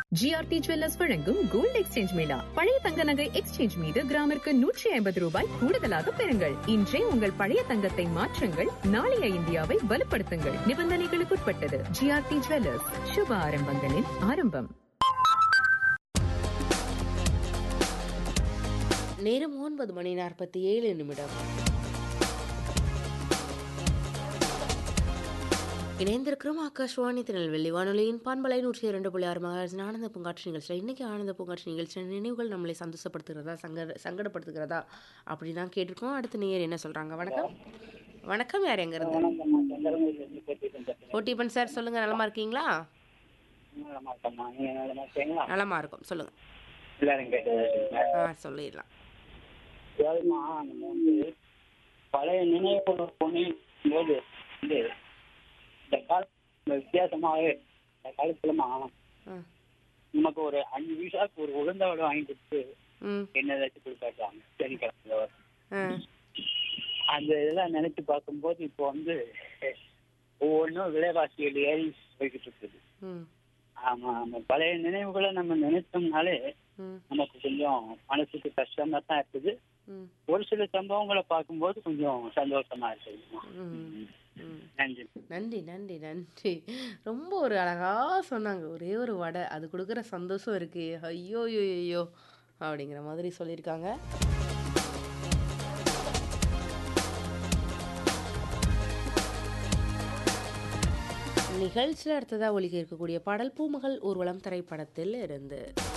GRT jewellers வழங்கும் gold exchange mela பழைய தங்க நகை எக்ஸ்சேஞ்ச் மீது கிராமிற்கு நூற்றி ஐம்பது ரூபாய் கூடுதலாக பெறுங்கள் இன்றே உங்கள் பழைய தங்கத்தை மாற்றுங்கள் நாளைய இந்தியாவை வலுப்படுத்துங்கள் நிபந்தனைகளுக்குட்பட்டது ஜிஆர்டி ஜுவல்லர்ஸ் சுப ஆரம்பங்களின் ஆரம்பம் நேரம் ஒன்பது மணி நாற்பத்தி ஏழு நிமிடம் இணைந்திருக்கிறோம் ஆகாஷ்வாணி திருநெல்வேலி வானொலியின் பண்பலை நூற்றி இரண்டு புள்ளி ஆறு மகாராஜன் ஆனந்த பூங்காட்சி நிகழ்ச்சியில் இன்றைக்கி ஆனந்த பூங்காட்சி நிகழ்ச்சியில் நினைவுகள் நம்மளை சந்தோஷப்படுத்துகிறதா சங்க சங்கடப்படுத்துகிறதா அப்படி தான் கேட்டிருக்கோம் அடுத்த நேயர் என்ன சொல்கிறாங்க வணக்கம் வணக்கம் யார் எங்க இருந்து ஓட்டிபன் சார் சொல்லுங்கள் நலமா இருக்கீங்களா நலமா இருக்கும் சொல்லுங்கள் எல்லாரும் கேட்டது ஆ சொல்லிடலாம் அதாவதுமா நம்ம வந்து பழைய நினைவுகள் போது வந்து இந்த காலத்துல வித்தியாசமாகவே இந்த காலத்துலமா ம் நமக்கு ஒரு அஞ்சு பைசாக்கு ஒரு உளுந்த வடை வாங்கி கொடுத்து ம் என்ன ஏதாச்சும் கொடுத்தாச்சாங்க சனிக்கிழமையில வரும் ஆ அந்த இதெல்லாம் நினைச்சு பார்க்கும்போது இப்போ வந்து ஒவ்வொன்றும் விலைவாசிகள் ஏறி போய்கிட்டு இருக்குது ம் ஆமா நம்ம பழைய நினைவுகளை நம்ம நினைச்சோம்னாலே ம் நமக்கு கொஞ்சம் மனசுக்கு கஷ்டமா தான் இருக்குது ம் ஒரு சில சம்பவங்களை பார்க்கும்போது கொஞ்சம் சந்தோஷமா இருக்குதுமா ம் ம் நன்றி நன்றி நன்றி நன்றி ரொம்ப ஒரு அழகா சொன்னாங்க ஒரே ஒரு வடை அது கொடுக்குற சந்தோஷம் இருக்கு ஐயோ ஐயோ ஐயோ அப்படிங்கிற மாதிரி சொல்லியிருக்காங்க நிகழ்ச்சியில் அடுத்ததாக ஒலிக்க இருக்கக்கூடிய பாடல் பூமகள் ஊர்வலம் திரைப்படத்தில் இருந்து